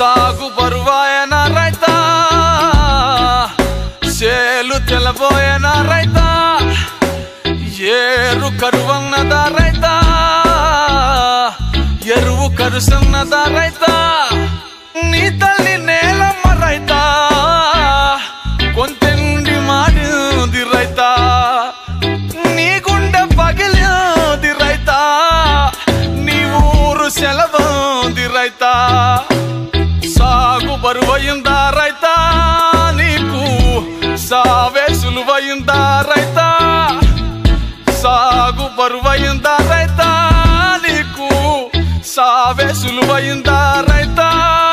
సాగు బరువాయన రైతా చేలు తెలబోయన రైతా ఏరు కరువన్నదా రైతా ఎరువు కరుసన్నదా రైతా నీ తల్లి నేలమ్మ రైతా కొంతెండి మాడింది రైతా నీ గుండె పగిలింది రైతా నీ ఊరు సెలవుంది రైతా సాగు బరువయిందా రైతా నీకు సావే సులువయిందా రైతా సాగు బరువయిందా రైతా నీకు సావే సులువయిందా రైతా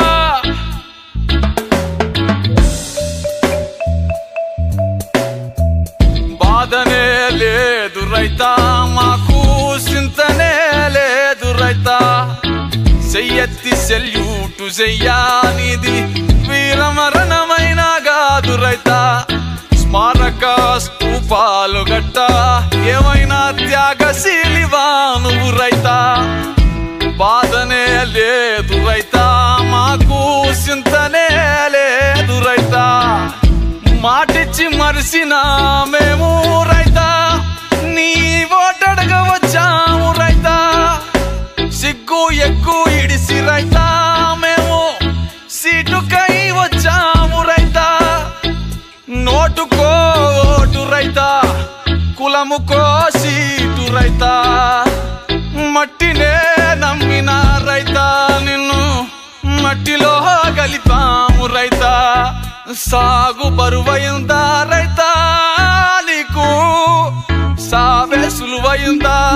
బాధనే లేదు రైతా మాకు చింతనే లేదు రైతా చెయ్యెత్తి సెల్యూటు చెయ్యానిది వీరమరణమైన కాదు రైతా స్మారక స్తూపాలు గట్ట ఏమైనా త్యాగశీలివా నువ్వు రైతా బాధనే లేదు రైతా మాకు చింతనే లేదు రైతా మాటిచ్చి మరిసిన మేము రైతా నీ ఓటడగ వచ్చాము రైతా సిగ్గు ఎక్కు ఇడిసి రైతా మేము సీటుకై వచ్చాము రైతా నోటుకో ఓటు రైతా కులముకో సీటు రైతా మట్టినే నమ్మిన రైతా నిన్ను మట్టిలో కలిపాము రైతా సాగు బరువైందా రైతా నీకు సావే సులువైందా